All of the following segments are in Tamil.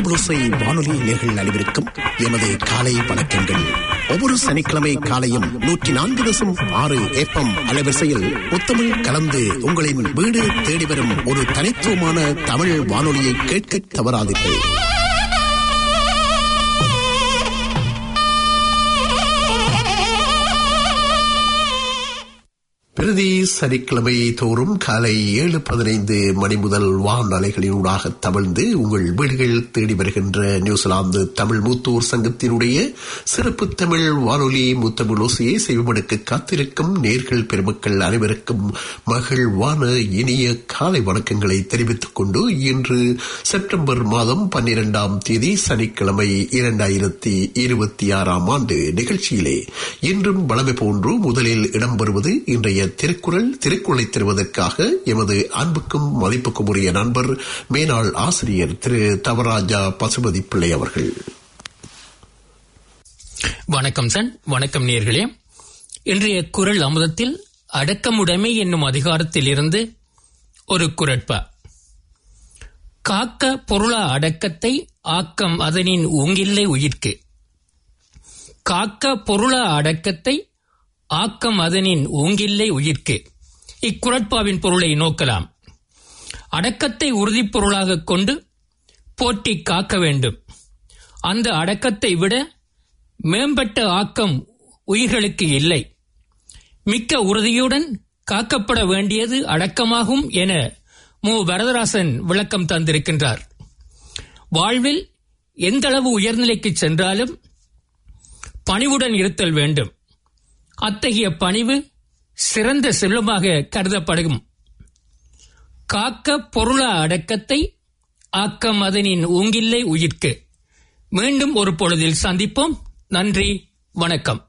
முத்தமிழோசை வானொலி நேர்கள் அனைவருக்கும் எமது காலை வணக்கங்கள் ஒவ்வொரு சனிக்கிழமை காலையும் நூற்றி நான்கு தசம் ஆறு ஏப்பம் அலைவரிசையில் முத்தமிழ் கலந்து உங்களின் வீடு தேடி வரும் ஒரு தனித்துவமான தமிழ் வானொலியை கேட்க தவறாதீர்கள் பிரதி சனிக்கிழமை தோறும் காலை ஏழு பதினைந்து மணி முதல் வானலைகளினூடாக தவழ்ந்து உங்கள் வீடுகள் தேடி வருகின்ற நியூசிலாந்து தமிழ் மூத்தோர் சங்கத்தினுடைய சிறப்பு தமிழ் வானொலி முத்தமிழ் ஓசையை செய்வமனுக்கு காத்திருக்கும் நேர்கள் பெருமக்கள் அனைவருக்கும் மகிழ்வான இனிய காலை வணக்கங்களை தெரிவித்துக் கொண்டு இன்று செப்டம்பர் மாதம் பன்னிரெண்டாம் தேதி சனிக்கிழமை இரண்டாயிரத்தி இருபத்தி ஆறாம் ஆண்டு நிகழ்ச்சியிலே இன்றும் வளமை போன்று முதலில் இடம்பெறுவது இன்றைய திருக்குறள் திருக்குறளை தருவதற்காக எமது அன்புக்கும் மதிப்புக்கும் உரிய நண்பர் மேனாள் ஆசிரியர் திரு தவராஜா பசுபதி பிள்ளை அவர்கள் வணக்கம் சன் வணக்கம் நேர்களே இன்றைய குரல் அமுதத்தில் அடக்கமுடைமை என்னும் அதிகாரத்தில் இருந்து ஒரு குரட்பா காக்க பொருளா அடக்கத்தை ஆக்கம் அதனின் ஊங்கில்லை உயிர்க்கு காக்க பொருளா அடக்கத்தை ஆக்கம் அதனின் ஓங்கில்லை உயிர்க்கு இக்குரட்பாவின் பொருளை நோக்கலாம் அடக்கத்தை உறுதிப் பொருளாகக் கொண்டு போற்றி காக்க வேண்டும் அந்த அடக்கத்தை விட மேம்பட்ட ஆக்கம் உயிர்களுக்கு இல்லை மிக்க உறுதியுடன் காக்கப்பட வேண்டியது அடக்கமாகும் என மு வரதராசன் விளக்கம் தந்திருக்கின்றார் வாழ்வில் எந்தளவு உயர்நிலைக்கு சென்றாலும் பணிவுடன் இருத்தல் வேண்டும் அத்தகைய பணிவு சிறந்த செல்வமாக கருதப்படும் காக்க பொருள அடக்கத்தை ஆக்கம் அதனின் ஊங்கில்லை உயிர்க்கு மீண்டும் ஒரு பொழுதில் சந்திப்போம் நன்றி வணக்கம்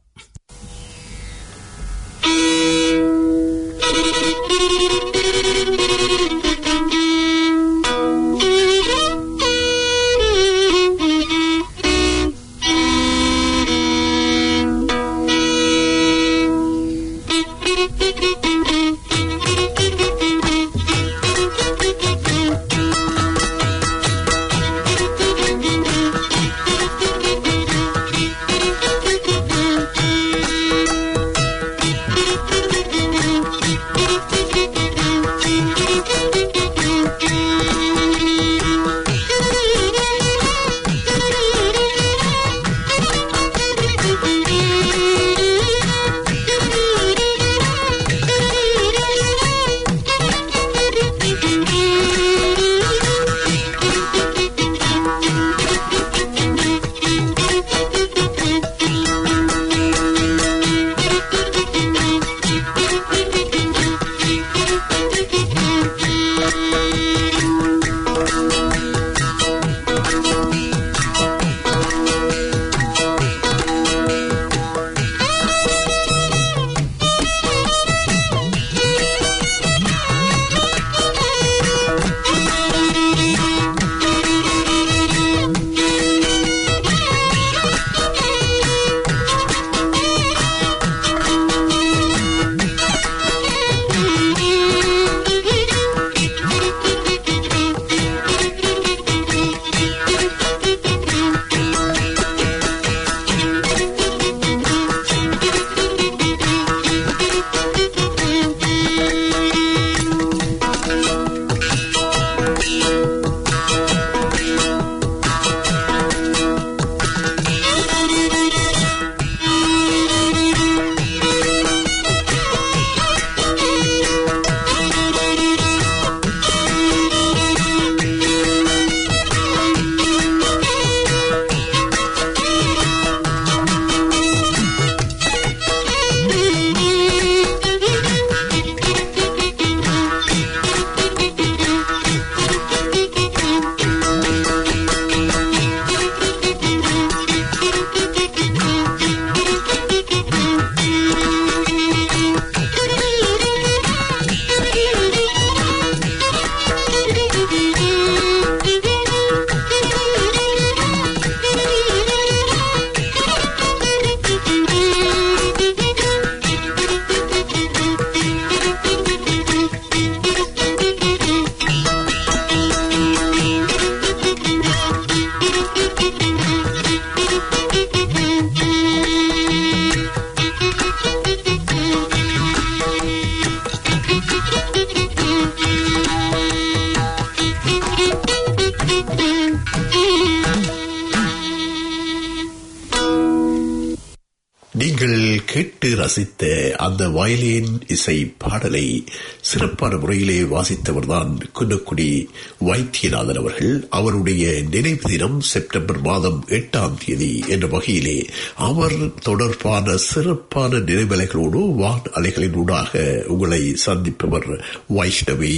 கேட்டு ரசித்த அந்த வயலின் இசை பாடலை சிறப்பான முறையிலே வாசித்தவர்தான் குன்னக்குடி வைத்தியநாதன் அவர்கள் அவருடைய நினைவு தினம் செப்டம்பர் மாதம் எட்டாம் தேதி என்ற வகையிலே அவர் தொடர்பான சிறப்பான நினைவலைகளோடு வான் அலைகளினூடாக உங்களை சந்திப்பவர் வைஷ்ணவி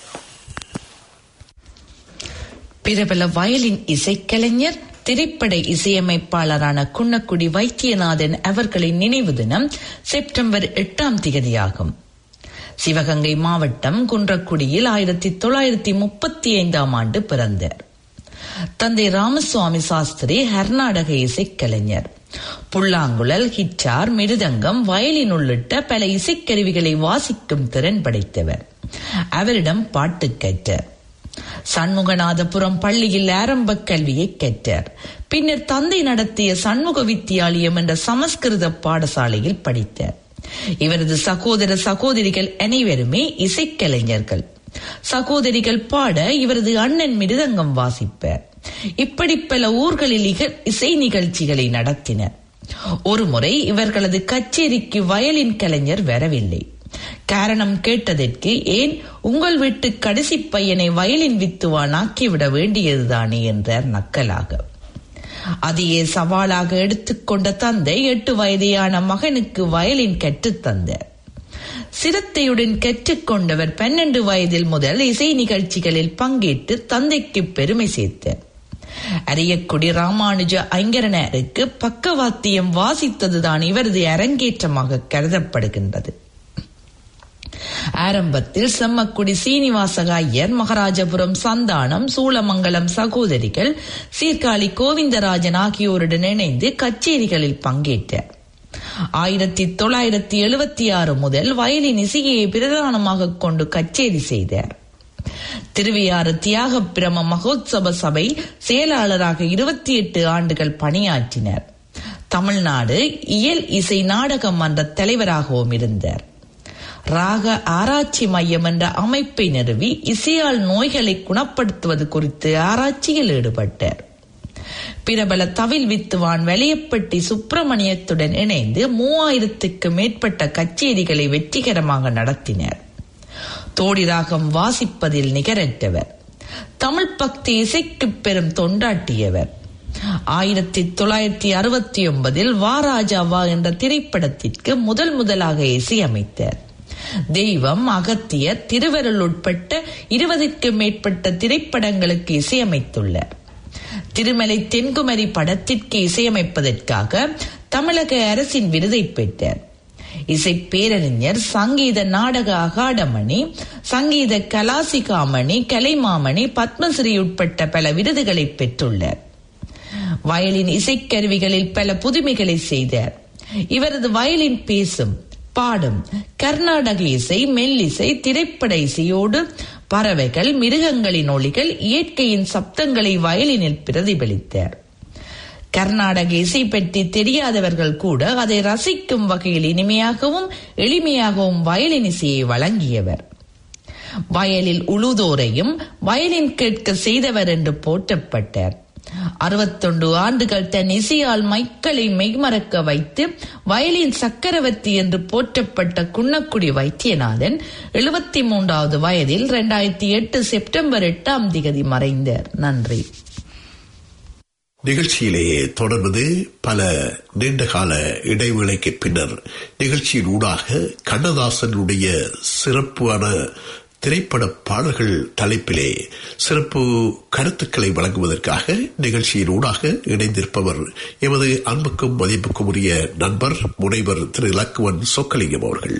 பிரபல வயலின் இசைக்கலைஞர் திரைப்பட இசையமைப்பாளரான குன்னக்குடி வைத்தியநாதன் அவர்களின் நினைவு தினம் செப்டம்பர் எட்டாம் திகதியாகும் சிவகங்கை மாவட்டம் குன்றக்குடியில் ஆயிரத்தி தொள்ளாயிரத்தி முப்பத்தி ஐந்தாம் ஆண்டு பிறந்தார் தந்தை ராமசுவாமி சாஸ்திரி கர்நாடக இசைக்கலைஞர் புல்லாங்குழல் ஹிட்டார் மிருதங்கம் வயலின் உள்ளிட்ட பல இசைக்கருவிகளை வாசிக்கும் திறன் படைத்தவர் அவரிடம் பாட்டு கேட்டார் சண்முகநாதபுரம் பள்ளியில் ஆரம்ப கல்வியை கற்றார் பின்னர் தந்தை நடத்திய சண்முக வித்தியாலயம் என்ற சமஸ்கிருத பாடசாலையில் படித்தார் இவரது சகோதர சகோதரிகள் அனைவருமே இசைக்கலைஞர்கள் சகோதரிகள் பாட இவரது அண்ணன் மிருதங்கம் வாசிப்பார் இப்படி பல ஊர்களில் இசை நிகழ்ச்சிகளை நடத்தினர் ஒருமுறை இவர்களது கச்சேரிக்கு வயலின் கலைஞர் வரவில்லை காரணம் கேட்டதற்கு ஏன் உங்கள் வீட்டு கடைசி பையனை வயலின் வித்துவான் ஆக்கிவிட வேண்டியதுதானே என்றார் நக்கலாக அதையே சவாலாக எடுத்துக்கொண்ட தந்தை எட்டு வயதையான மகனுக்கு வயலின் கற்றுத் தந்தார் சிரத்தையுடன் கற்றுக்கொண்டவர் பன்னெண்டு வயதில் முதல் இசை நிகழ்ச்சிகளில் பங்கேற்று தந்தைக்கு பெருமை சேர்த்தார் அரியக்குடி ராமானுஜ ஐங்கரனருக்கு பக்கவாத்தியம் வாசித்ததுதான் இவரது அரங்கேற்றமாக கருதப்படுகின்றது ஆரம்பத்தில் செம்மக்குடி சீனிவாசக ஐயர் மகாராஜபுரம் சந்தானம் சூளமங்கலம் சகோதரிகள் சீர்காழி கோவிந்தராஜன் ஆகியோருடன் இணைந்து கச்சேரிகளில் பங்கேற்றார் ஆயிரத்தி தொள்ளாயிரத்தி எழுபத்தி ஆறு முதல் வயலின் இசையை பிரதானமாக கொண்டு கச்சேரி செய்தார் திருவையாறு தியாக பிரம மகோத்சவ சபை செயலாளராக இருபத்தி எட்டு ஆண்டுகள் பணியாற்றினர் தமிழ்நாடு இயல் இசை நாடக மன்ற தலைவராகவும் இருந்தார் ராக ஆராய்ச்சி மையம் என்ற அமைப்பை நிறுவி இசையால் நோய்களை குணப்படுத்துவது குறித்து ஆராய்ச்சியில் ஈடுபட்டார் பிரபல தவில் வித்துவான் வெளியப்பட்டி சுப்பிரமணியத்துடன் இணைந்து மூவாயிரத்துக்கு மேற்பட்ட கச்சேரிகளை வெற்றிகரமாக நடத்தினர் தோடி ராகம் வாசிப்பதில் நிகரற்றவர் தமிழ் பக்தி இசைக்கு பெரும் தொண்டாட்டியவர் ஆயிரத்தி தொள்ளாயிரத்தி அறுபத்தி ஒன்பதில் வாராஜாவா என்ற திரைப்படத்திற்கு முதல் முதலாக இசையமைத்தார் தெய்வம் அகத்தியர் திருவருள் உட்பட்ட இருபதுக்கும் மேற்பட்ட திரைப்படங்களுக்கு இசையமைத்துள்ளார் திருமலை தென்குமரி படத்திற்கு இசையமைப்பதற்காக தமிழக அரசின் விருதை பெற்றார் இசை பேரறிஞர் சங்கீத நாடக அகாடமணி சங்கீத கலாசிகாமணி கலைமாமணி பத்மஸ்ரீ உட்பட்ட பல விருதுகளை பெற்றுள்ளார் வயலின் இசைக்கருவிகளில் பல புதுமைகளை செய்தார் இவரது வயலின் பேசும் பாடும் கர்நாடக இசை மெல்லிசை திரைப்பட இசையோடு பறவைகள் மிருகங்களின் ஒளிகள் இயற்கையின் சப்தங்களை வயலினில் பிரதிபலித்தார் கர்நாடக இசை பற்றி தெரியாதவர்கள் கூட அதை ரசிக்கும் வகையில் இனிமையாகவும் எளிமையாகவும் வயலின் இசையை வழங்கியவர் வயலில் உழுதோரையும் வயலின் கேட்க செய்தவர் என்று போற்றப்பட்டார் அறுபத்தொன்று ஆண்டுகள் தன் இசையால் மைக்களை மெய்மறக்க வைத்து வயலின் சக்கரவர்த்தி என்று போற்றப்பட்ட குன்னக்குடி வைத்தியநாதன் எழுபத்தி மூன்றாவது வயதில் இரண்டாயிரத்தி எட்டு செப்டம்பர் எட்டாம் திகதி மறைந்தார் நன்றி நிகழ்ச்சியிலேயே தொடர்வது பல நீண்டகால இடைவேளைக்கு பின்னர் நிகழ்ச்சியின் ஊடாக கண்ணதாசனுடைய சிறப்பான திரைப்பட பாடல்கள் தலைப்பிலே சிறப்பு கருத்துக்களை வழங்குவதற்காக நிகழ்ச்சியின் ஊடாக இணைந்திருப்பவர் எமது அன்புக்கும் மதிப்புக்கும் உரிய நண்பர் முனைவர் திரு இலக்குவன் சொக்கலிங்கம் அவர்கள்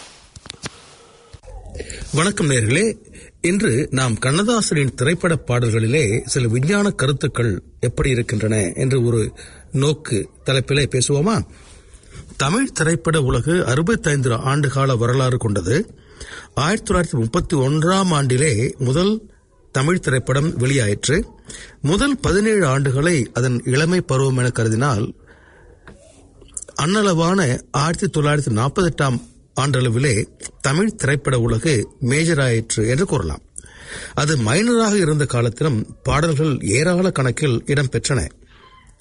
வணக்கம் நேர்களே இன்று நாம் கண்ணதாசனின் திரைப்பட பாடல்களிலே சில விஞ்ஞான கருத்துக்கள் எப்படி இருக்கின்றன என்று ஒரு நோக்கு தலைப்பிலே பேசுவோமா தமிழ் திரைப்பட உலகு அறுபத்தைந்து ஆண்டுகால வரலாறு கொண்டது ஆயிரத்தி தொள்ளாயிரத்தி முப்பத்தி ஒன்றாம் ஆண்டிலே முதல் தமிழ் திரைப்படம் வெளியாயிற்று முதல் பதினேழு ஆண்டுகளை அதன் இளமை பருவம் என கருதினால் அன்னளவான ஆயிரத்தி தொள்ளாயிரத்தி நாற்பத்தி எட்டாம் ஆண்டளவிலே தமிழ் திரைப்பட உலகு மேஜர் ஆயிற்று என்று கூறலாம் அது மைனராக இருந்த காலத்திலும் பாடல்கள் ஏராள கணக்கில் இடம்பெற்றன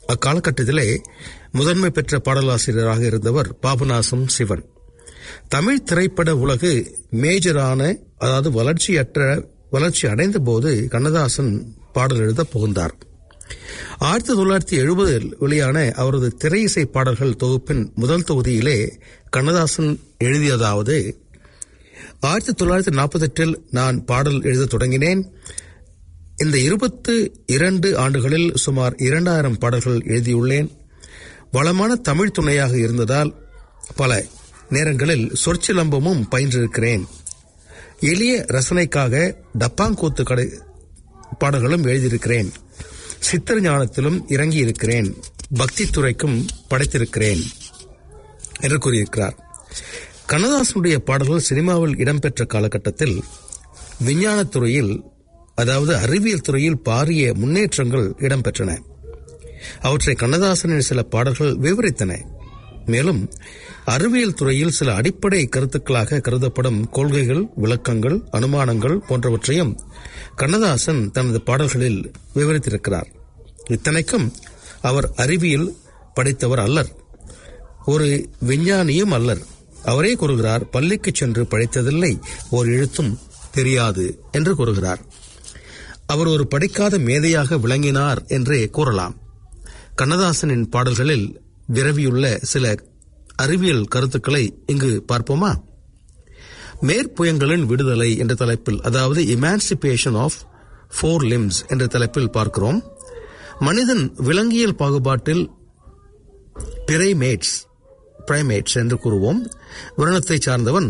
அக்காலகட்டத்திலே முதன்மை பெற்ற பாடலாசிரியராக இருந்தவர் பாபநாசம் சிவன் தமிழ் திரைப்பட உலகு மேஜரான அதாவது வளர்ச்சியற்ற வளர்ச்சி அடைந்த போது கண்ணதாசன் பாடல் எழுத புகுந்தார் ஆயிரத்தி தொள்ளாயிரத்தி எழுபதில் வெளியான அவரது திரை இசை பாடல்கள் தொகுப்பின் முதல் தொகுதியிலே கண்ணதாசன் எழுதியதாவது ஆயிரத்தி தொள்ளாயிரத்தி நாற்பத்தி எட்டில் நான் பாடல் எழுத தொடங்கினேன் இந்த இருபத்து இரண்டு ஆண்டுகளில் சுமார் இரண்டாயிரம் பாடல்கள் எழுதியுள்ளேன் வளமான தமிழ் துணையாக இருந்ததால் பல நேரங்களில் சொற்சிலம்பமும் பயின்றிருக்கிறேன் எளிய ரசனைக்காக டப்பாங்கூத்து கடை பாடல்களும் எழுதியிருக்கிறேன் சித்திர ஞானத்திலும் இறங்கி இருக்கிறேன் பக்தி துறைக்கும் படைத்திருக்கிறேன் என்று கூறியிருக்கிறார் கண்ணதாசனுடைய பாடல்கள் சினிமாவில் இடம்பெற்ற காலகட்டத்தில் விஞ்ஞானத் துறையில் அதாவது அறிவியல் துறையில் பாரிய முன்னேற்றங்கள் இடம்பெற்றன அவற்றை கண்ணதாசனின் சில பாடல்கள் விவரித்தன மேலும் அறிவியல் துறையில் சில அடிப்படை கருத்துக்களாக கருதப்படும் கொள்கைகள் விளக்கங்கள் அனுமானங்கள் போன்றவற்றையும் கண்ணதாசன் தனது பாடல்களில் விவரித்திருக்கிறார் இத்தனைக்கும் அவர் அறிவியல் படித்தவர் அல்லர் ஒரு விஞ்ஞானியும் அல்லர் அவரே கூறுகிறார் பள்ளிக்கு சென்று படித்ததில்லை ஒரு எழுத்தும் தெரியாது என்று கூறுகிறார் அவர் ஒரு படிக்காத மேதையாக விளங்கினார் என்றே கூறலாம் கண்ணதாசனின் பாடல்களில் விரவியுள்ள சில அறிவியல் கருத்துக்களை இங்கு பார்ப்போமா மேற்புயங்களின் விடுதலை என்ற தலைப்பில் அதாவது இமான்சிபேஷன் ஆஃப் ஃபோர் லிம்ஸ் என்ற தலைப்பில் பார்க்கிறோம் மனிதன் விலங்கியல் பாகுபாட்டில் பிரைமேட்ஸ் பிரைமேட்ஸ் என்று கூறுவோம் வருணத்தை சார்ந்தவன்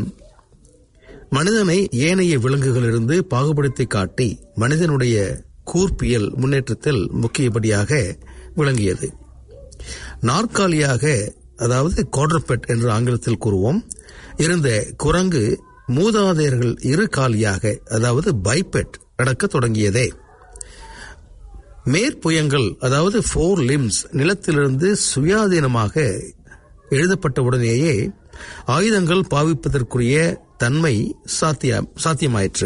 மனிதனை ஏனைய விலங்குகளிலிருந்து பாகுபடுத்தி காட்டி மனிதனுடைய கூர்ப்பியல் முன்னேற்றத்தில் முக்கியப்படியாக விளங்கியது நாற்காலியாக அதாவது கோட்ரப்பெட் என்று ஆங்கிலத்தில் கூறுவோம் இருந்த குரங்கு மூதாதையர்கள் இரு காலியாக அதாவது பைபெட் நடக்க தொடங்கியதே மேற்புயங்கள் அதாவது ஃபோர் லிம்ஸ் நிலத்திலிருந்து சுயாதீனமாக எழுதப்பட்டவுடனேயே ஆயுதங்கள் பாவிப்பதற்குரிய தன்மை சாத்திய சாத்தியமாயிற்று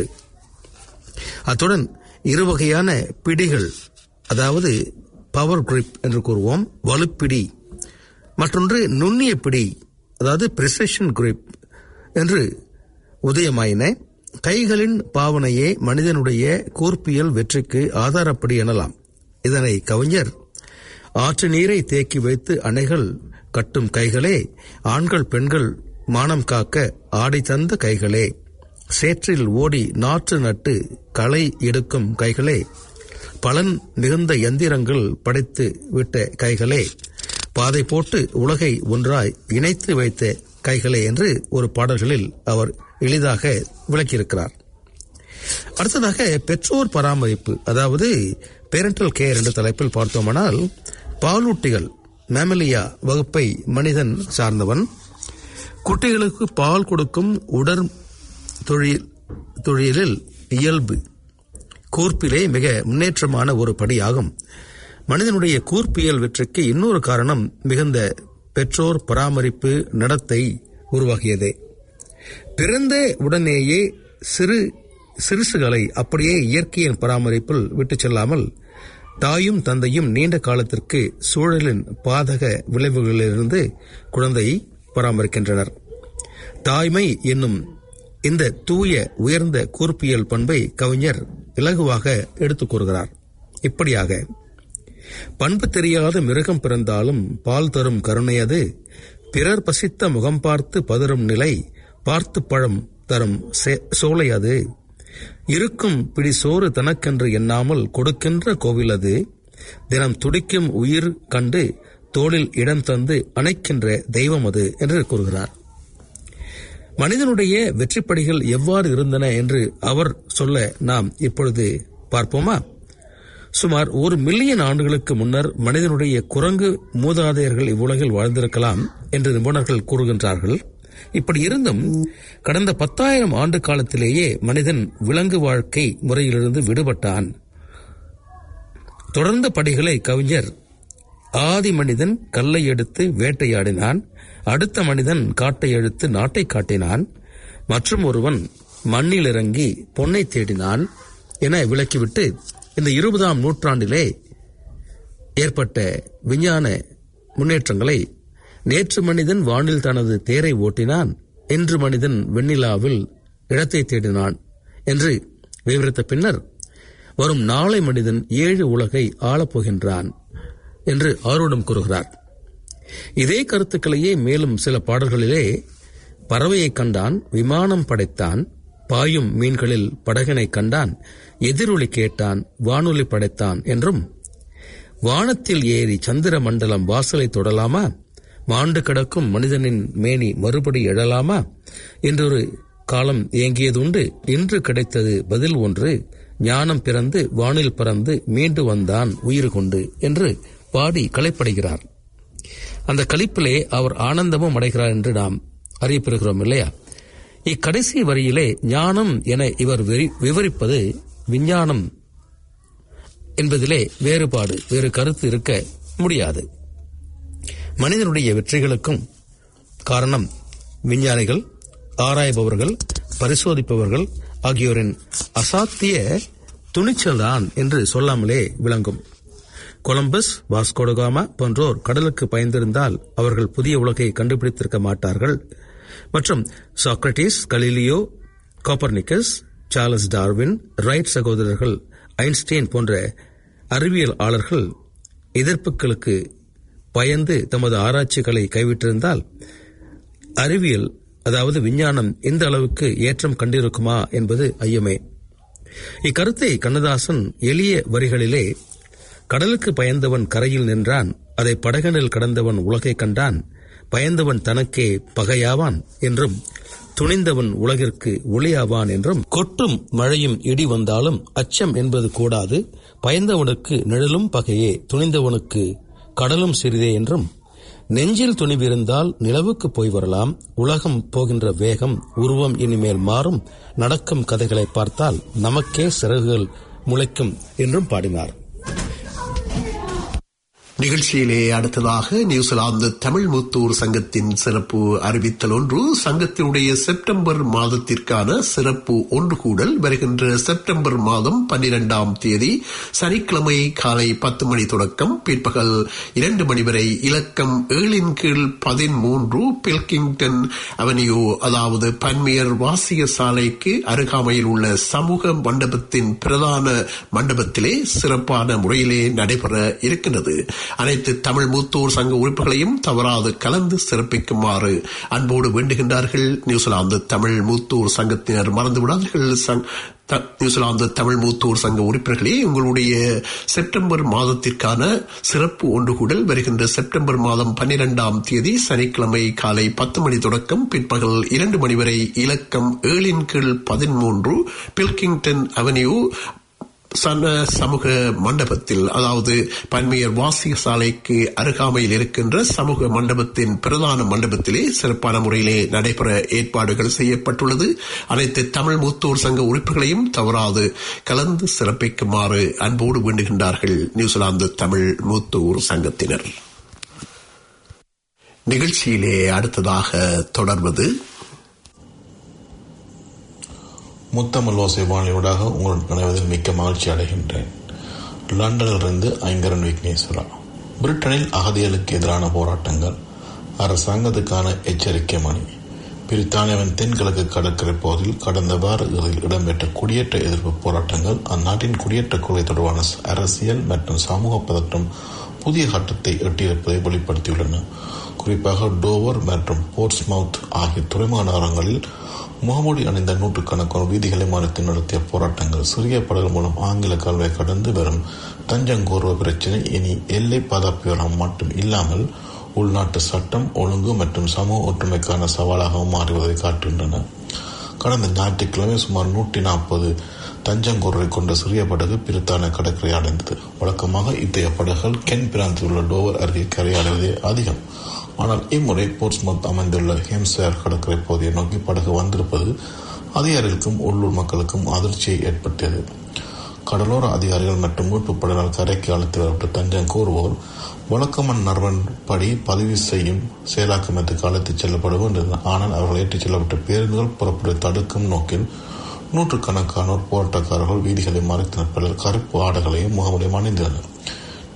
அத்துடன் இருவகையான பிடிகள் அதாவது பவர் கிரிப் என்று கூறுவோம் வலுப்பிடி மற்றொன்று நுண்ணிய பிடி அதாவது பிரிசஷன் கிரிப் என்று உதயமாயின கைகளின் பாவனையே மனிதனுடைய கூர்ப்பியல் வெற்றிக்கு ஆதாரப்படி எனலாம் இதனை கவிஞர் ஆற்று நீரை தேக்கி வைத்து அணைகள் கட்டும் கைகளே ஆண்கள் பெண்கள் மானம் காக்க ஆடை தந்த கைகளே சேற்றில் ஓடி நாற்று நட்டு களை எடுக்கும் கைகளே பலன் மிகுந்த எந்திரங்கள் படைத்து விட்ட கைகளே பாதை போட்டு உலகை ஒன்றாய் இணைத்து வைத்த கைகளே என்று ஒரு பாடல்களில் அவர் எளிதாக விளக்கியிருக்கிறார் அடுத்ததாக பெற்றோர் பராமரிப்பு அதாவது பேரண்டல் கேர் என்ற தலைப்பில் பார்த்தோமானால் பாலூட்டிகள் மேமலியா வகுப்பை மனிதன் சார்ந்தவன் குட்டிகளுக்கு பால் கொடுக்கும் உடற் தொழில் தொழிலில் இயல்பு கூர்ப்பிலே மிக முன்னேற்றமான ஒரு படியாகும் மனிதனுடைய கூர்ப்பியல் வெற்றிக்கு இன்னொரு காரணம் மிகுந்த பெற்றோர் பராமரிப்பு நடத்தை உருவாகியதே பிறந்த உடனேயே சிறு சிறுசுகளை அப்படியே இயற்கையின் பராமரிப்பில் விட்டுச் செல்லாமல் தாயும் தந்தையும் நீண்ட காலத்திற்கு சூழலின் பாதக விளைவுகளிலிருந்து குழந்தையை பராமரிக்கின்றனர் தாய்மை என்னும் இந்த தூய உயர்ந்த கூர்ப்பியல் பண்பை கவிஞர் இலகுவாக எடுத்துக் கூறுகிறார் இப்படியாக பண்பு தெரியாத மிருகம் பிறந்தாலும் பால் தரும் கருணையது பிறர் பசித்த முகம் பார்த்து பதறும் நிலை பார்த்து பழம் தரும் சோலை அது இருக்கும் பிடி சோறு தனக்கென்று எண்ணாமல் கொடுக்கின்ற கோவில் அது தினம் துடிக்கும் உயிர் கண்டு தோளில் இடம் தந்து அணைக்கின்ற தெய்வம் அது என்று கூறுகிறார் மனிதனுடைய வெற்றிப்படிகள் எவ்வாறு இருந்தன என்று அவர் சொல்ல நாம் இப்பொழுது பார்ப்போமா சுமார் ஒரு மில்லியன் ஆண்டுகளுக்கு முன்னர் மனிதனுடைய குரங்கு மூதாதையர்கள் இவ்வுலகில் வாழ்ந்திருக்கலாம் என்று நிபுணர்கள் கூறுகின்றார்கள் இப்படி இருந்தும் கடந்த பத்தாயிரம் ஆண்டு காலத்திலேயே மனிதன் விலங்கு வாழ்க்கை முறையிலிருந்து விடுபட்டான் தொடர்ந்த படிகளை கவிஞர் ஆதி மனிதன் கல்லை எடுத்து வேட்டையாடினான் அடுத்த மனிதன் காட்டை எடுத்து நாட்டை காட்டினான் மற்றும் ஒருவன் மண்ணில் இறங்கி பொன்னை தேடினான் என விளக்கிவிட்டு இந்த இருபதாம் நூற்றாண்டிலே ஏற்பட்ட விஞ்ஞான முன்னேற்றங்களை நேற்று மனிதன் வானில் தனது தேரை ஓட்டினான் இன்று மனிதன் வெண்ணிலாவில் இடத்தை தேடினான் என்று விவரித்த பின்னர் வரும் நாளை மனிதன் ஏழு உலகை ஆளப்போகின்றான் என்று ஆர்வடம் கூறுகிறார் இதே கருத்துக்களையே மேலும் சில பாடல்களிலே பறவையை கண்டான் விமானம் படைத்தான் பாயும் மீன்களில் படகினை கண்டான் எதிரொலி கேட்டான் வானொலி படைத்தான் என்றும் வானத்தில் ஏறி சந்திர மண்டலம் வாசலை தொடலாமா மாண்டு கிடக்கும் மனிதனின் மேனி மறுபடி எழலாமா என்றொரு காலம் இயங்கியதுண்டு இன்று கிடைத்தது பதில் ஒன்று ஞானம் பிறந்து வானில் பறந்து மீண்டு வந்தான் உயிர் கொண்டு என்று பாடி கலைப்படுகிறார் அந்த கலிப்பிலே அவர் ஆனந்தமும் அடைகிறார் என்று நாம் அறியப்பெறுகிறோம் இல்லையா இக்கடைசி வரியிலே ஞானம் என இவர் விரி- விவரிப்பது விஞ்ஞானம் என்பதிலே வேறுபாடு வேறு கருத்து இருக்க முடியாது மனிதனுடைய வெற்றிகளுக்கும் காரணம் விஞ்ஞானிகள் ஆராய்பவர்கள் பரிசோதிப்பவர்கள் ஆகியோரின் அசாத்திய துணிச்சல்தான் என்று சொல்லாமலே விளங்கும் கொலம்பஸ் வாஸ்கோடகாமா போன்றோர் கடலுக்கு பயந்திருந்தால் அவர்கள் புதிய உலகை கண்டுபிடித்திருக்க மாட்டார்கள் மற்றும் Socrates Galileo Copernicus Charles Darwin Wright சகோதரர்கள் ஐன்ஸ்டீன் போன்ற அறிவியலாளர்கள் எதிர்ப்புகளுக்கு பயந்து தமது ஆராய்ச்சிகளை கைவிட்டிருந்தால் அறிவியல் அதாவது விஞ்ஞானம் எந்த அளவுக்கு ஏற்றம் கண்டிருக்குமா என்பது ஐயமே இக்கருத்தை கண்ணதாசன் எளிய வரிகளிலே கடலுக்கு பயந்தவன் கரையில் நின்றான் அதை படகனில் கடந்தவன் உலகை கண்டான் பயந்தவன் தனக்கே பகையாவான் என்றும் துணிந்தவன் உலகிற்கு ஒளியாவான் என்றும் கொட்டும் மழையும் இடி வந்தாலும் அச்சம் என்பது கூடாது பயந்தவனுக்கு நிழலும் பகையே துணிந்தவனுக்கு கடலும் சிறிதே என்றும் நெஞ்சில் துணிவிருந்தால் நிலவுக்கு போய் வரலாம் உலகம் போகின்ற வேகம் உருவம் இனிமேல் மாறும் நடக்கும் கதைகளை பார்த்தால் நமக்கே சிறகுகள் முளைக்கும் என்றும் பாடினார் நிகழ்ச்சியிலே அடுத்ததாக நியூசிலாந்து தமிழ் முத்தூர் சங்கத்தின் சிறப்பு அறிவித்தல் ஒன்று சங்கத்தினுடைய செப்டம்பர் மாதத்திற்கான சிறப்பு ஒன்று கூடல் வருகின்ற செப்டம்பர் மாதம் பன்னிரெண்டாம் தேதி சனிக்கிழமை காலை பத்து மணி தொடக்கம் பிற்பகல் இரண்டு மணி வரை இலக்கம் ஏழின் கீழ் பதிமூன்று பில்கிங்டன் அவென்யூ அதாவது பன்மையர் வாசிய சாலைக்கு அருகாமையில் உள்ள சமூக மண்டபத்தின் பிரதான மண்டபத்திலே சிறப்பான முறையிலே நடைபெற இருக்கின்றது அனைத்து தமிழ் மூத்தோர் சங்க உறுப்புகளையும் தவறாது கலந்து சிறப்பிக்குமாறு அன்போடு வேண்டுகின்றார்கள் நியூசிலாந்து தமிழ் மூத்தோர் சங்கத்தினர் மறந்து விடாதீர்கள் சங்- த- நியூசிலாந்து தமிழ் மூத்தோர் சங்க உறுப்பினர்களே உங்களுடைய செப்டம்பர் மாதத்திற்கான சிறப்பு ஒன்று கூடல் வருகின்ற செப்டம்பர் மாதம் பன்னிரெண்டாம் தேதி சனிக்கிழமை காலை பத்து மணி தொடக்கம் பிற்பகல் இரண்டு மணி வரை இலக்கம் ஏழின் கீழ் பதிமூன்று பில்கிங்டன் அவென்யூ சன சமூக மண்டபத்தில் அதாவது பன்மையர் வாசிய சாலைக்கு அருகாமையில் இருக்கின்ற சமூக மண்டபத்தின் பிரதான மண்டபத்திலே சிறப்பான முறையிலே நடைபெற ஏற்பாடுகள் செய்யப்பட்டுள்ளது அனைத்து தமிழ் மூத்தோர் சங்க உறுப்பினர்களையும் தவறாது கலந்து சிறப்பிக்குமாறு அன்போடு வேண்டுகின்றார்கள் நியூசிலாந்து தமிழ் மூத்தோர் சங்கத்தினர் நிகழ்ச்சியிலே அடுத்ததாக தொடர்வது முத்தமிழ் ஓசை வானிலூடாக உங்களுடன் இணைவதில் மிக்க மகிழ்ச்சி அடைகின்றேன் லண்டனிலிருந்து ஐங்கரன் விக்னேஸ்வரா பிரிட்டனில் அகதிகளுக்கு எதிரான போராட்டங்கள் அரசாங்கத்துக்கான எச்சரிக்கை மணி பிரித்தானியாவின் தென்கிழக்கு கடற்கரை பகுதியில் கடந்த வார இறுதியில் இடம்பெற்ற குடியேற்ற எதிர்ப்பு போராட்டங்கள் அந்நாட்டின் குடியேற்ற கொள்கை தொடர்பான அரசியல் மற்றும் சமூக பதற்றம் புதிய கட்டத்தை எட்டியிருப்பதை வெளிப்படுத்தியுள்ளன குறிப்பாக டோவர் மற்றும் போர்ட்ஸ்மவுத் ஆகிய துறைமுக நகரங்களில் முகமூடி அணிந்த நூற்றுக்கணக்கான வீதிகளை மறைத்து நடத்திய போராட்டங்கள் சிறிய படகு மூலம் ஆங்கில கல்வியை கடந்து வரும் தஞ்சங்கோர்வ பிரச்சினை இனி எல்லை பாதுகாப்பு மட்டும் இல்லாமல் உள்நாட்டு சட்டம் ஒழுங்கு மற்றும் சமூக ஒற்றுமைக்கான சவாலாகவும் மாறுவதை காட்டுகின்றன கடந்த ஞாயிற்றுக்கிழமை சுமார் நூற்றி நாற்பது தஞ்சங்கோர்வை கொண்ட சிறிய படகு பிரித்தான கடற்கரை அடைந்தது வழக்கமாக இத்தகைய படகுகள் கென் பிராந்தில் உள்ள டோவர் அருகே கரையடைவதே அதிகம் ஆனால் இம்முறை போர்ட்ஸ்மவுத் அமைந்துள்ள ஹேம்சயர் கடற்கரை பகுதியை நோக்கி படகு வந்திருப்பது அதிகாரிகளுக்கும் உள்ளூர் மக்களுக்கும் அதிர்ச்சியை ஏற்படுத்தியது கடலோர அதிகாரிகள் மற்றும் மீட்புப் படையினர் கரைக்கு அழைத்து வரப்பட்ட தஞ்சம் கூறுவோர் வழக்கமன் நர்வன் படி பதிவு செய்யும் செயலாக்கமத்துக்கு அழைத்துச் செல்லப்பட வேண்டியது ஆனால் அவர்கள் ஏற்றிச் செல்லப்பட்ட பேருந்துகள் புறப்படுவதை தடுக்கும் நோக்கில் நூற்றுக்கணக்கானோர் போராட்டக்காரர்கள் வீதிகளை மறைத்து நிற்பதில் கருப்பு ஆடைகளையும் முகமுடையும் அணிந்தனர்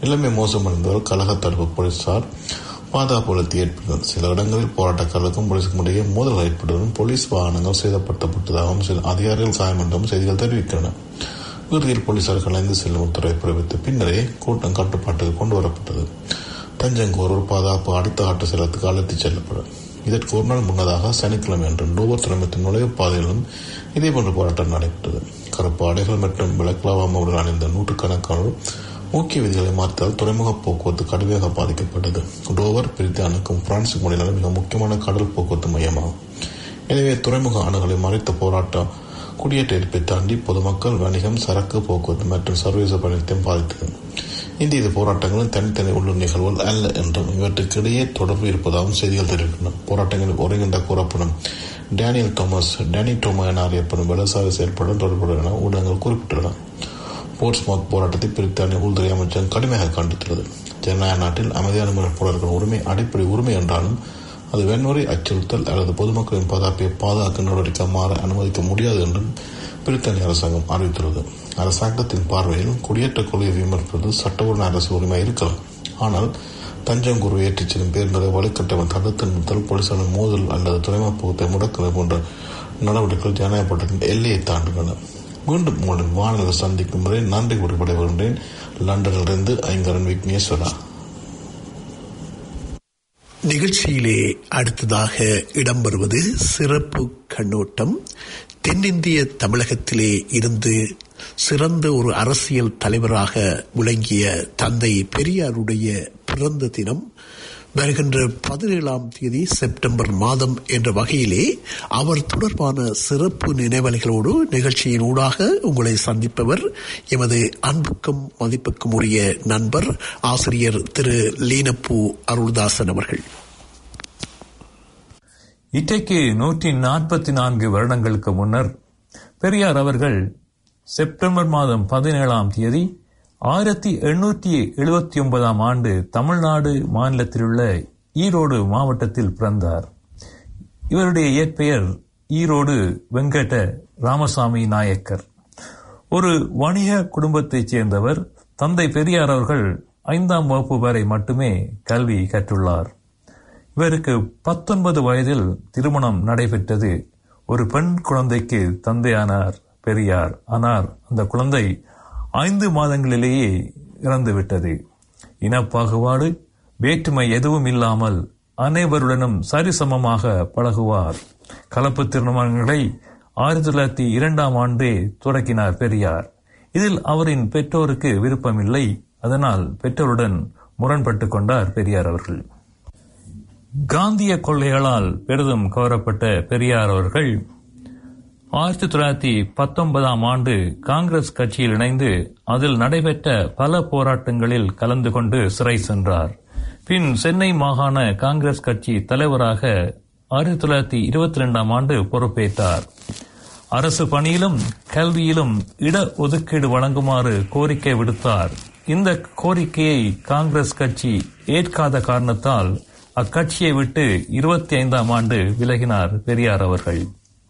நிலைமை மோசமடைந்ததால் கழக தடுப்பு போலீசார் பாதுகாப்பு வளர்த்தி ஏற்பட்டது சில இடங்களில் போராட்டக்காரர்களுக்கும் போலீசுக்கும் இடையே மோதல்கள் ஏற்பட்டதும் போலீஸ் வாகனங்கள் சேதப்படுத்தப்பட்டதாகவும் சில அதிகாரிகள் காயமடைந்தும் செய்திகள் தெரிவிக்கின்றன இறுதியில் போலீசார் கலைந்து செல்லும் உத்தரவை பிறப்பித்த பின்னரே கூட்டம் கட்டுப்பாட்டுக்கு கொண்டு வரப்பட்டது தஞ்சங்கூர் ஒரு பாதுகாப்பு அடுத்த ஆட்ட செலத்துக்கு அழைத்துச் செல்லப்படும் இதற்கு ஒரு நாள் முன்னதாக சனிக்கிழமை அன்று டோவர் துறைமுகத்தின் நுழைவுப் பாதையிலும் இதேபோன்ற போராட்டம் நடைபெற்றது கருப்பு ஆடைகள் மற்றும் விளக்கலாவாமுடன் அணிந்த நூற்றுக்கணக்கானோர் முக்கிய விதிகளை மாற்றால் துறைமுக போக்குவரத்து கடுமையாக பாதிக்கப்பட்டது டோவர் பிரித்தானுக்கும் பிரான்சுக்கும் இடையிலான மிக முக்கியமான கடல் போக்குவரத்து மையமாகும் எனவே துறைமுக அணுகளை மறைத்த போராட்டம் குடியேற்ற எதிர்ப்பை தாண்டி பொதுமக்கள் வணிகம் சரக்கு போக்குவரத்து மற்றும் சர்வதேச பயணத்தையும் பாதித்தது இந்த இது போராட்டங்களும் தனித்தனி உள்ளூர் நிகழ்வுகள் அல்ல என்றும் இவற்றுக்கிடையே தொடர்பு இருப்பதாகவும் செய்திகள் தெரிவிக்கின்றன போராட்டங்களில் ஒருங்கின்ற கூறப்படும் டேனியல் தோமஸ் டேனி டோமோ என அறியப்படும் வலசாரி செயல்படும் தொடர்புடைய என ஊடகங்கள் குறிப்பிட்டுள்ளன போர்ட்ஸ்மவுத் போராட்டத்தை பிரித்தானிய உள்துறை அமைச்சகம் கடுமையாக கண்டித்துள்ளது ஜனநாயக நாட்டில் அமைதியான முறை போராட்டம் உரிமை அடிப்படை உரிமை என்றாலும் அது வன்முறை அச்சுறுத்தல் அல்லது பொதுமக்களின் பாதுகாப்பை பாதுகாக்க நடவடிக்கை மாற அனுமதிக்க முடியாது என்றும் பிரித்தானிய அரசாங்கம் அறிவித்துள்ளது அரசாங்கத்தின் பார்வையில் குடியேற்ற கொள்கையை விமர்சிப்பது சட்டபூர்ண அரசு உரிமை இருக்கலாம் ஆனால் தஞ்சங்குரு ஏற்றிச் செல்லும் பேருந்தரை வழிகட்டவன் தடுத்து நிறுத்தல் போலீசாரின் மோதல் அல்லது துறைமுக போக்கத்தை முடக்குதல் போன்ற நடவடிக்கைகள் ஜனநாயக போராட்டத்தின் எல்லையை தாண்டுகின்றன மீண்டும் உங்களின் வானொலி சந்திக்கும் வரை நன்றி குறிப்பிட வருகின்றேன் லண்டனிலிருந்து ஐங்கரன் விக்னேஸ்வரா நிகழ்ச்சியிலே அடுத்ததாக இடம்பெறுவது சிறப்பு கண்ணோட்டம் தென்னிந்திய தமிழகத்திலே இருந்து சிறந்த ஒரு அரசியல் தலைவராக விளங்கிய தந்தை பெரியாருடைய பிறந்த தினம் வருகின்ற பதினேழாம் தேதி செப்டம்பர் மாதம் என்ற வகையிலே அவர் தொடர்பான சிறப்பு நினைவலைகளோடு நிகழ்ச்சியின் ஊடாக உங்களை சந்திப்பவர் எமது அன்புக்கும் மதிப்புக்கும் உரிய நண்பர் ஆசிரியர் திரு லீனப்பூ அருள்தாசன் அவர்கள் இன்றைக்கு நூற்றி நாற்பத்தி நான்கு வருடங்களுக்கு முன்னர் பெரியார் அவர்கள் செப்டம்பர் மாதம் பதினேழாம் தேதி ஆயிரத்தி எண்ணூற்றி எழுபத்தி ஒன்பதாம் ஆண்டு தமிழ்நாடு மாநிலத்திலுள்ள ஈரோடு மாவட்டத்தில் பிறந்தார் இவருடைய இயற்பெயர் ஈரோடு வெங்கட ராமசாமி நாயக்கர் ஒரு வணிக குடும்பத்தைச் சேர்ந்தவர் தந்தை பெரியார் அவர்கள் ஐந்தாம் வகுப்பு வரை மட்டுமே கல்வி கற்றுள்ளார் இவருக்கு பத்தொன்பது வயதில் திருமணம் நடைபெற்றது ஒரு பெண் குழந்தைக்கு தந்தையானார் பெரியார் ஆனால் அந்த குழந்தை ஐந்து மாதங்களிலேயே இறந்துவிட்டது இனப்பாகுபாடு வேற்றுமை எதுவும் இல்லாமல் அனைவருடனும் சரிசமமாக பழகுவார் கலப்பு திருமணங்களை ஆயிரத்தி தொள்ளாயிரத்தி இரண்டாம் ஆண்டே தொடக்கினார் பெரியார் இதில் அவரின் பெற்றோருக்கு விருப்பமில்லை அதனால் பெற்றோருடன் முரண்பட்டு கொண்டார் பெரியார் அவர்கள் காந்திய கொள்கைகளால் பெரிதும் கவரப்பட்ட பெரியார் அவர்கள் ஆயிரத்தி தொள்ளாயிரத்தி பத்தொன்பதாம் ஆண்டு காங்கிரஸ் கட்சியில் இணைந்து அதில் நடைபெற்ற பல போராட்டங்களில் கலந்து கொண்டு சிறை சென்றார் பின் சென்னை மாகாண காங்கிரஸ் கட்சி தலைவராக ஆயிரத்தி தொள்ளாயிரத்தி இருபத்தி ரெண்டாம் ஆண்டு பொறுப்பேற்றார் அரசு பணியிலும் கல்வியிலும் இட ஒதுக்கீடு வழங்குமாறு கோரிக்கை விடுத்தார் இந்த கோரிக்கையை காங்கிரஸ் கட்சி ஏற்காத காரணத்தால் அக்கட்சியை விட்டு இருபத்தி ஐந்தாம் ஆண்டு விலகினார் பெரியார் அவர்கள்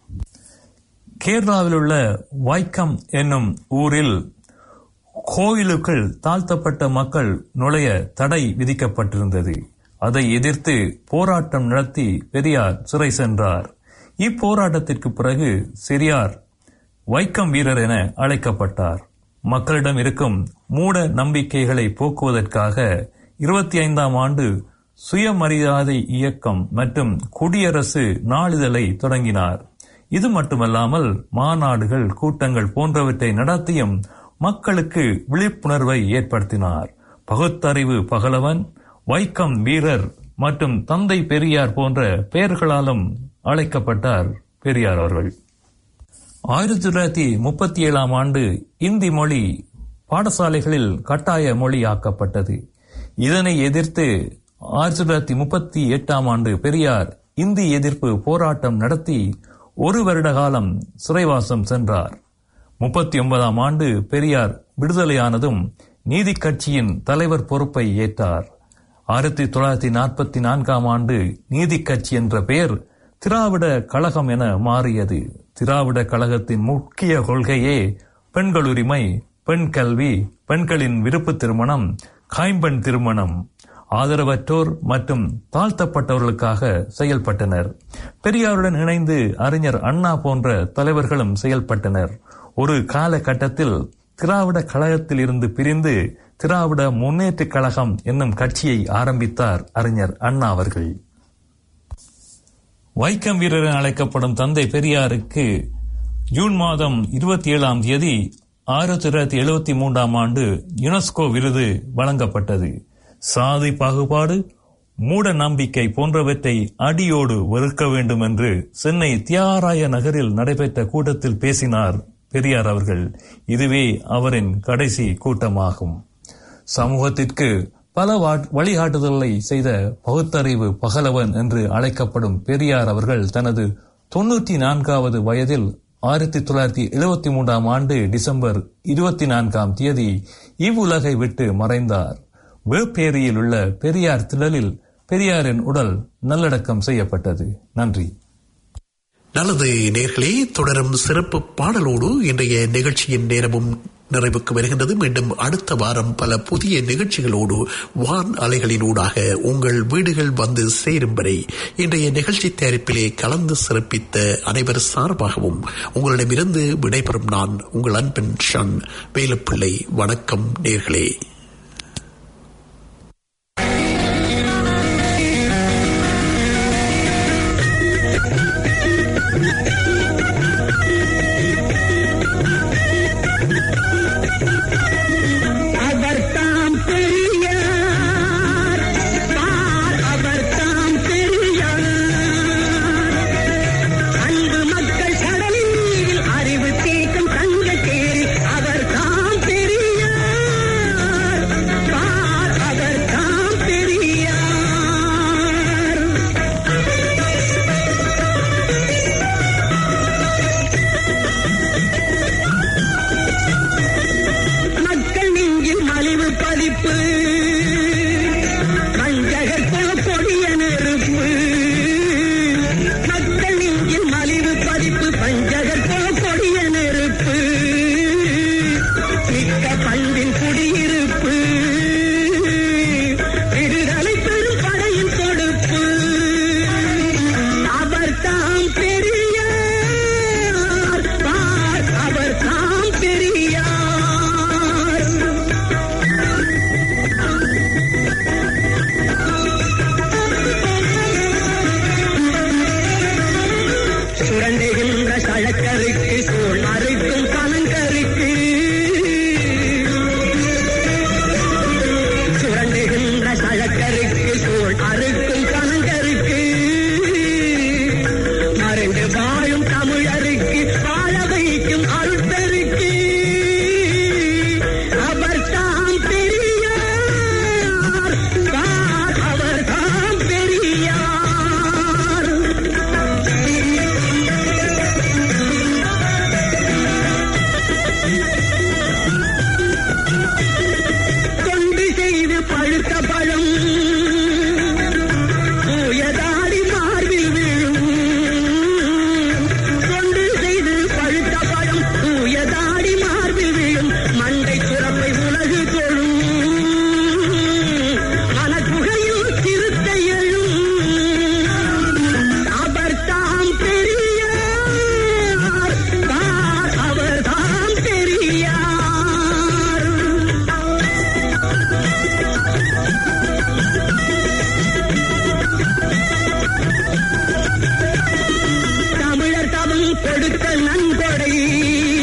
கேரளாவில் உள்ள வைக்கம் என்னும் ஊரில் கோயிலுக்குள் தாழ்த்தப்பட்ட மக்கள் நுழைய தடை விதிக்கப்பட்டிருந்தது அதை எதிர்த்து போராட்டம் நடத்தி பெரியார் சிறை சென்றார் இப்போராட்டத்திற்கு பிறகு சிறியார் வைக்கம் வீரர் என அழைக்கப்பட்டார் மக்களிடம் இருக்கும் மூட நம்பிக்கைகளை போக்குவதற்காக இருபத்தி ஐந்தாம் ஆண்டு சுயமரியாதை இயக்கம் மற்றும் குடியரசு நாளிதழை தொடங்கினார் இது மட்டுமல்லாமல் மாநாடுகள் கூட்டங்கள் போன்றவற்றை நடத்தியும் மக்களுக்கு விழிப்புணர்வை ஏற்படுத்தினார் பகுத்தறிவு பகலவன் வைக்கம் வீரர் மற்றும் தந்தை பெரியார் போன்ற பெயர்களாலும் அழைக்கப்பட்டார் பெரியார் அவர்கள் ஆயிரத்தி தொள்ளாயிரத்தி முப்பத்தி ஏழாம் ஆண்டு இந்தி மொழி பாடசாலைகளில் கட்டாய மொழியாக்கப்பட்டது இதனை எதிர்த்து ஆயிரத்தி தொள்ளாயிரத்தி முப்பத்தி எட்டாம் ஆண்டு பெரியார் இந்தி எதிர்ப்பு போராட்டம் நடத்தி ஒரு வருட காலம் சிறைவாசம் சென்றார் முப்பத்தி ஒன்பதாம் ஆண்டு பெரியார் விடுதலையானதும் நீதி கட்சியின் தலைவர் பொறுப்பை ஏற்றார் ஆயிரத்தி தொள்ளாயிரத்தி நாற்பத்தி நான்காம் ஆண்டு நீதி கட்சி என்ற பெயர் திராவிட கழகம் என மாறியது திராவிட கழகத்தின் முக்கிய கொள்கையே பெண்கள் உரிமை பெண் கல்வி பெண்களின் விருப்பு திருமணம் கைம்பெண் திருமணம் ஆதரவற்றோர் மற்றும் தாழ்த்தப்பட்டவர்களுக்காக செயல்பட்டனர் பெரியாருடன் இணைந்து அறிஞர் அண்ணா போன்ற தலைவர்களும் செயல்பட்டனர் ஒரு காலகட்டத்தில் திராவிட கழகத்தில் இருந்து பிரிந்து திராவிட முன்னேற்ற கழகம் என்னும் கட்சியை ஆரம்பித்தார் அறிஞர் அண்ணா அவர்கள் வைக்கம் வீரர் என அழைக்கப்படும் தந்தை பெரியாருக்கு ஜூன் மாதம் இருபத்தி ஏழாம் தேதி ஆயிரத்தி தொள்ளாயிரத்தி எழுபத்தி மூன்றாம் ஆண்டு யுனெஸ்கோ விருது வழங்கப்பட்டது சாதி பாகுபாடு மூட நம்பிக்கை போன்றவற்றை அடியோடு வெறுக்க வேண்டும் என்று சென்னை தியாகராய நகரில் நடைபெற்ற கூட்டத்தில் பேசினார் பெரியார் அவர்கள் இதுவே அவரின் கடைசி கூட்டமாகும் சமூகத்திற்கு பல வழிகாட்டுதல்களை செய்த பகுத்தறிவு பகலவன் என்று அழைக்கப்படும் பெரியார் அவர்கள் தனது தொன்னூற்றி நான்காவது வயதில் ஆயிரத்தி தொள்ளாயிரத்தி எழுபத்தி மூன்றாம் ஆண்டு டிசம்பர் இருபத்தி நான்காம் தேதி இவ்வுலகை விட்டு மறைந்தார் வேப்பேரியில் உள்ள பெரியார் திடலில் பெரியாரின் உடல் நல்லடக்கம் செய்யப்பட்டது நன்றி நல்லது நேர்களே தொடரும் சிறப்பு பாடலோடு இன்றைய நிகழ்ச்சியின் நேரமும் நிறைவுக்கு வருகின்றது மீண்டும் அடுத்த வாரம் பல புதிய நிகழ்ச்சிகளோடு வான் அலைகளினூடாக உங்கள் வீடுகள் வந்து சேரும் வரை இன்றைய நிகழ்ச்சி தயாரிப்பிலே கலந்து சிறப்பித்த அனைவர் சார்பாகவும் உங்களிடமிருந்து விடைபெறும் நான் உங்கள் அன்பின் ஷன் வேலுப்பிள்ளை வணக்கம் நேர்களே கொடுத்த நன்கொடை